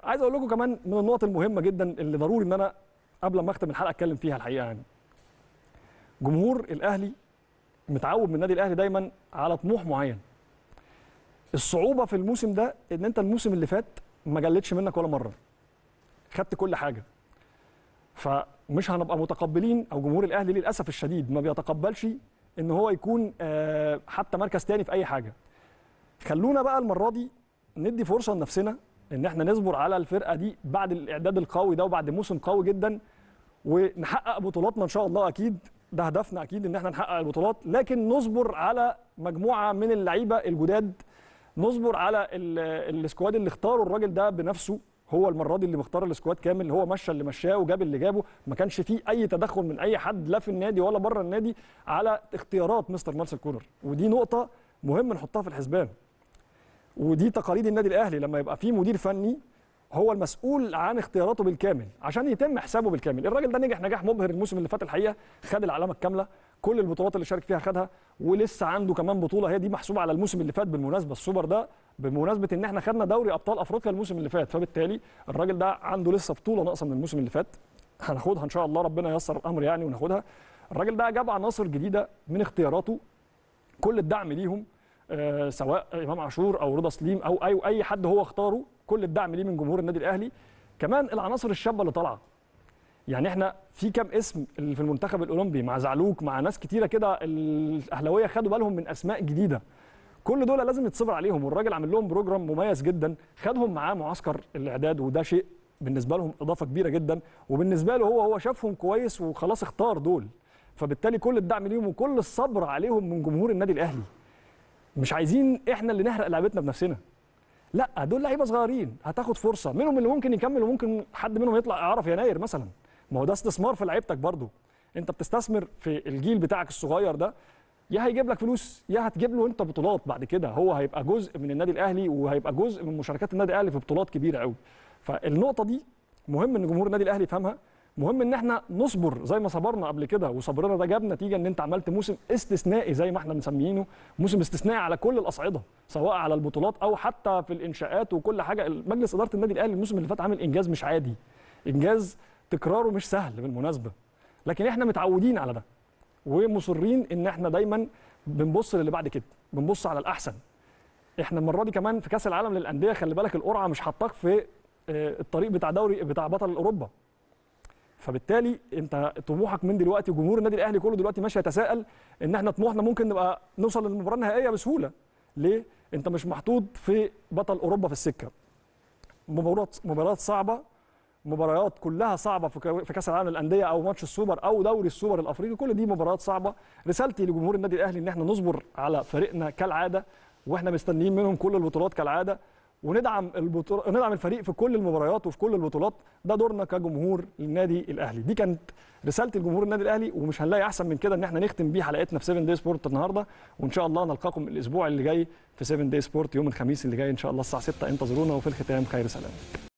عايز اقول لكم كمان من النقط المهمه جدا اللي ضروري ان انا قبل ما اختم الحلقه اتكلم فيها الحقيقه يعني جمهور الاهلي متعود من النادي الاهلي دايما على طموح معين الصعوبه في الموسم ده ان انت الموسم اللي فات ما جلتش منك ولا مره خدت كل حاجه فمش هنبقى متقبلين او جمهور الاهلي للاسف الشديد ما بيتقبلش ان هو يكون آه، حتى مركز تاني في اي حاجه خلونا بقى المره دي ندي فرصه لنفسنا ان احنا نصبر على الفرقه دي بعد الاعداد القوي ده وبعد موسم قوي جدا ونحقق بطولاتنا ان شاء الله اكيد ده هدفنا اكيد ان احنا نحقق البطولات لكن نصبر على مجموعه من اللعيبه الجداد نصبر على ال- السكواد اللي اختاروا الراجل ده بنفسه هو المره دي اللي مختار السكواد كامل هو مشى اللي مشاه وجاب اللي جابه ما كانش فيه اي تدخل من اي حد لا في النادي ولا بره النادي على اختيارات مستر مارسيل كولر ودي نقطه مهم نحطها في الحسبان ودي تقاليد النادي الاهلي لما يبقى في مدير فني هو المسؤول عن اختياراته بالكامل عشان يتم حسابه بالكامل الراجل ده نجح نجاح مبهر الموسم اللي فات الحقيقه خد العلامه الكامله كل البطولات اللي شارك فيها خدها ولسه عنده كمان بطوله هي دي محسوبه على الموسم اللي فات بالمناسبه السوبر ده بمناسبه ان احنا خدنا دوري ابطال افريقيا الموسم اللي فات فبالتالي الراجل ده عنده لسه بطوله ناقصه من الموسم اللي فات هناخدها ان شاء الله ربنا ييسر الامر يعني وناخدها الراجل ده جاب عناصر جديده من اختياراته كل الدعم ليهم آه، سواء امام عاشور او رضا سليم او اي اي حد هو اختاره كل الدعم ليه من جمهور النادي الاهلي كمان العناصر الشابه اللي طالعه يعني احنا في كام اسم اللي في المنتخب الاولمبي مع زعلوك مع ناس كتيره كده الاهلاويه خدوا بالهم من اسماء جديده كل دول لازم يتصبر عليهم والراجل عامل لهم بروجرام مميز جدا خدهم معاه معسكر الاعداد وده شيء بالنسبه لهم اضافه كبيره جدا وبالنسبه له هو هو شافهم كويس وخلاص اختار دول فبالتالي كل الدعم ليهم وكل الصبر عليهم من جمهور النادي الاهلي مش عايزين احنا اللي نحرق لعبتنا بنفسنا لا دول لعيبه صغيرين هتاخد فرصه منهم اللي ممكن يكمل وممكن حد منهم يطلع اعاره في يناير مثلا ما هو ده استثمار في لعيبتك برضو انت بتستثمر في الجيل بتاعك الصغير ده يا هيجيب لك فلوس يا هتجيب له انت بطولات بعد كده هو هيبقى جزء من النادي الاهلي وهيبقى جزء من مشاركات النادي الاهلي في بطولات كبيره قوي فالنقطه دي مهم ان جمهور النادي الاهلي يفهمها مهم ان احنا نصبر زي ما صبرنا قبل كده وصبرنا ده جاب نتيجه ان انت عملت موسم استثنائي زي ما احنا مسميينه موسم استثنائي على كل الاصعده سواء على البطولات او حتى في الانشاءات وكل حاجه مجلس اداره النادي الاهلي الموسم اللي فات عامل انجاز مش عادي انجاز تكراره مش سهل بالمناسبه لكن احنا متعودين على ده ومصرين ان احنا دايما بنبص للي بعد كده بنبص على الاحسن احنا المره دي كمان في كاس العالم للانديه خلي بالك القرعه مش حطاك في آه، الطريق بتاع دوري بتاع بطل اوروبا فبالتالي انت طموحك من دلوقتي وجمهور النادي الاهلي كله دلوقتي ماشي يتساءل ان احنا طموحنا ممكن نبقى نوصل للمباراه النهائيه بسهوله ليه انت مش محطوط في بطل اوروبا في السكه مباريات مباريات صعبه مباريات كلها صعبه في كا- في كاس العالم للانديه او ماتش السوبر او دوري السوبر الافريقي كل دي مباريات صعبه رسالتي لجمهور النادي الاهلي ان احنا نصبر على فريقنا كالعاده واحنا مستنيين منهم كل البطولات كالعاده وندعم البطول... ندعم الفريق في كل المباريات وفي كل البطولات ده دورنا كجمهور النادي الاهلي دي كانت رسالتي لجمهور النادي الاهلي ومش هنلاقي احسن من كده ان احنا نختم بيه حلقتنا في 7 داي سبورت النهارده وان شاء الله نلقاكم الاسبوع اللي جاي في 7 داي سبورت يوم الخميس اللي جاي ان شاء الله الساعه 6 انتظرونا وفي الختام خير سلام